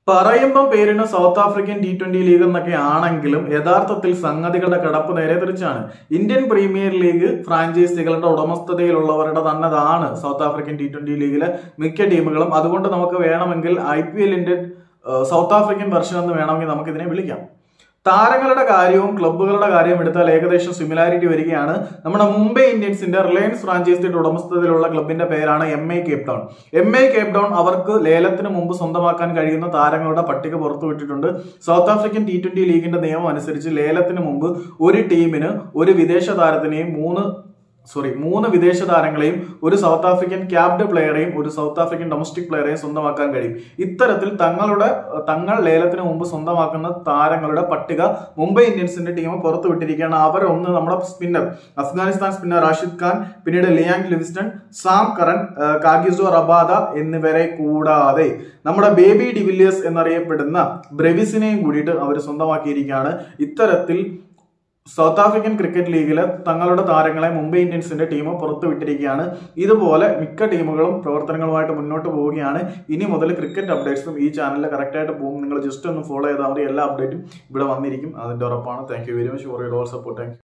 പറയുമ്പോൾ പേരിന് South African T twenty league എന്നൊക്കെ ആണെങ്കിലും യഥാർത്ഥത്തിൽ സംഗതികളുടെ കിടപ്പ് നേരെ തിരിച്ചാണ് ഇന്ത്യൻ പ്രീമിയർ ലീഗ് ഫ്രാഞ്ചൈസികളുടെ ഉടമസ്ഥതയിലുള്ളവരുടെ തന്നതാണ് സൗത്ത് ആഫ്രിക്കൻ ടി ട്വന്റി ലീഗിലെ മിക്ക ടീമുകളും അതുകൊണ്ട് നമുക്ക് വേണമെങ്കിൽ ഐ പി എല്ലിന്റെ സൗത്ത് ആഫ്രിക്കൻ വെർഷൻ എന്ന് വേണമെങ്കിൽ നമുക്ക് ഇതിനെ വിളിക്കാം താരങ്ങളുടെ കാര്യവും ക്ലബ്ബുകളുടെ കാര്യവും എടുത്താൽ ഏകദേശം സിമിലാരിറ്റി വരികയാണ് നമ്മുടെ മുംബൈ ഇന്ത്യൻസിന്റെ റിലയൻസ് ഫ്രാഞ്ചൈസിയുടെ ഉടമസ്ഥതയിലുള്ള ക്ലബിന്റെ പേരാണ് M I Cape Town M I Cape Town അവർക്ക് ലേലത്തിന് മുമ്പ് സ്വന്തമാക്കാൻ കഴിയുന്ന താരങ്ങളുടെ പട്ടിക പുറത്തുവിട്ടിട്ടുണ്ട് സൗത്ത് ആഫ്രിക്കൻ ടി ട്വന്റി ലീഗിന്റെ നിയമം അനുസരിച്ച് ലേലത്തിന് മുമ്പ് ഒരു ടീമിന് ഒരു വിദേശ താരത്തിനെയും മൂന്ന് സോറി മൂന്ന് വിദേശ താരങ്ങളെയും ഒരു സൗത്ത് ആഫ്രിക്കൻ ക്യാപ്ഡ് പ്ലെയറെയും ഒരു സൗത്ത് ആഫ്രിക്കൻ ഡൊമസ്റ്റിക് പ്ലെയറെയും സ്വന്തമാക്കാൻ കഴിയും ഇത്തരത്തിൽ തങ്ങളുടെ തങ്ങൾ ലേലത്തിന് മുമ്പ് സ്വന്തമാക്കുന്ന താരങ്ങളുടെ പട്ടിക മുംബൈ ഇന്ത്യൻസിന്റെ ടീം പുറത്തുവിട്ടിരിക്കുകയാണ് അവരൊന്ന് നമ്മുടെ സ്പിന്നർ അഫ്ഗാനിസ്ഥാൻ സ്പിന്നർ റാഷിദ് ഖാൻ പിന്നീട് ലിയാങ് ലിവിസ്റ്റൺ സാം കറൻ ഏഹ്, കാഗിസോ റബാദ എന്നിവരെ കൂടാതെ നമ്മുടെ ബേബി ഡിവില്ലിയേഴ്സ് എന്നറിയപ്പെടുന്ന ബ്രെവിസിനെയും കൂടിയിട്ട് അവർ സ്വന്തമാക്കിയിരിക്കുകയാണ് ഇത്തരത്തിൽ സൗത്ത് ആഫ്രിക്കൻ ക്രിക്കറ്റ് ലീഗിലെ തങ്ങളുടെ താരങ്ങളെ മുംബൈ ഇന്ത്യൻസിന്റെ ടീം പുറത്തുവിട്ടിരിക്കുകയാണ് ഇതുപോലെ മിക്ക ടീമുകളും പ്രവർത്തനങ്ങളുമായിട്ട് മുന്നോട്ട് പോവുകയാണ് ഇനി മുതൽ ക്രിക്കറ്റ് അപ്ഡേറ്റ്സും ഈ ചാനലിൽ കറക്റ്റായിട്ട് പോകും നിങ്ങൾ ജസ്റ്റ് ഒന്ന് ഫോളോ ചെയ്താൽ മതി എല്ലാ അപ്ഡേറ്റും ഇവിടെ വന്നിരിക്കും അതിന്റെ ഉറപ്പാണ് thank you very much for your all support thank